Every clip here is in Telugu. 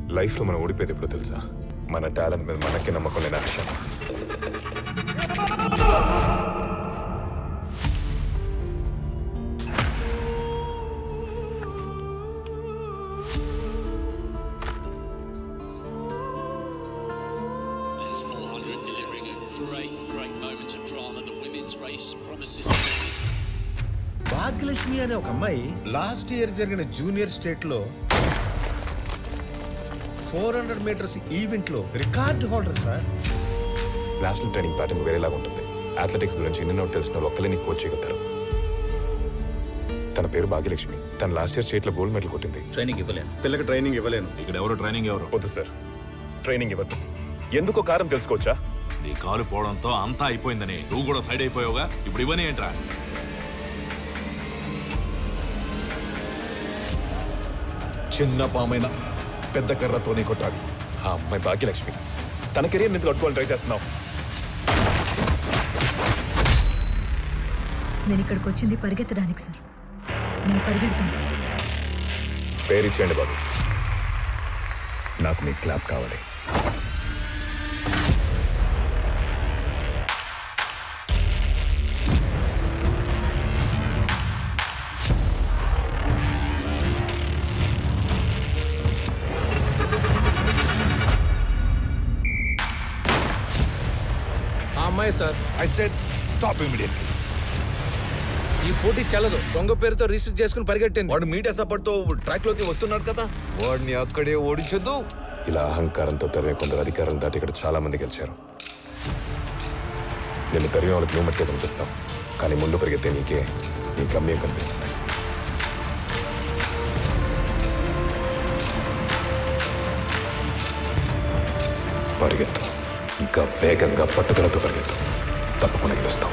లైఫ్లో మనం ఓడిపోయేది ఎప్పుడో తెలుసా మన టాలెంట్ మీద మనకే నమ్మకం లేని అక్షరం There's 400 delivering a great, great moment of drama. The women's race promises to be. Bhagyalakshmi అనే ఒక అమ్మాయి లాస్ట్ ఇయర్ జరిగిన జూనియర్ స్టేట్ లో ఫోర్ హండ్రెడ్ మీటర్స్ ఈవెంట్ లో record holder sir national training pattern వేరేలాగా ఉంటుంది అథ్లెటిక్స్ గురించి ఎన్నెన్నో తెలిసిన వాళ్ళు ఒక్కలే నీకు కోచ్ చేయగలుగుతారు తన పేరు భాగ్యలక్ష్మి తన లాస్ట్ ఇయర్ స్టేట్లో గోల్డ్ మెడల్ కొట్టింది ట్రైనింగ్ ఇవ్వలేను పిల్లకి ట్రైనింగ్ ఇవ్వలేను ఇక్కడ ఎవరు ట్రైనింగ్ ఎవరు వద్దు సార్ ట్రైనింగ్ ఇవ్వద్దు ఎందుకో కారణం తెలుసుకోవచ్చా నీ కాలు పోవడంతో అంతా అయిపోయిందని నువ్వు కూడా సైడ్ అయిపోయావుగా ఇప్పుడు ఇవన్నీ ఏంట్రా చిన్న పామైన పెద్ద కర్రతోనే కొట్టాలి ఆ అమ్మాయి భాగ్యలక్ష్మి తన కెరీర్ ఎందుకు కట్టుకోవాలని ట్రై చేస్తున్నావు నేను ఇక్కడికి వచ్చింది పరిగెత్తడానికి సార్ నేను పరిగెడతాను పేరు ఇచ్చేయండి బాబు నాకు మీ క్లాప్ కావాలి ఆ అమ్మాయి sir I said stop immediately ఈ పోటీ చెల్లదు దొంగ పేరుతో రిజిస్టర్ చేసుకుని పరిగెట్టింది వాడు మీడియా సపోర్ట్ తో ట్రాక్ లోకి వస్తున్నాడు కదా వాడిని అక్కడే ఓడించొద్దు ఇలా అహంకారంతో తరిమే కొందరు అధికారులు దాటి ఇక్కడ చాలా మంది గెలిచారు నేను తరిమే వాళ్ళకి నువ్వు మట్టే కనిపిస్తాం కానీ ముందు పరిగెత్తే నీకే నీ గమ్యం కనిపిస్తుంది పరిగెత్తు ఇంకా వేగంగా పట్టుదలతో పరిగెత్తు తప్పకుండా గెలుస్తాం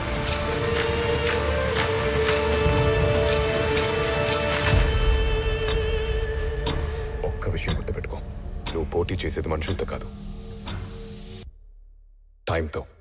ఒక్క విషయం గుర్తుపెట్టుకో నువ్వు పోటీ చేసేది మనుషులతో కాదు టైంతో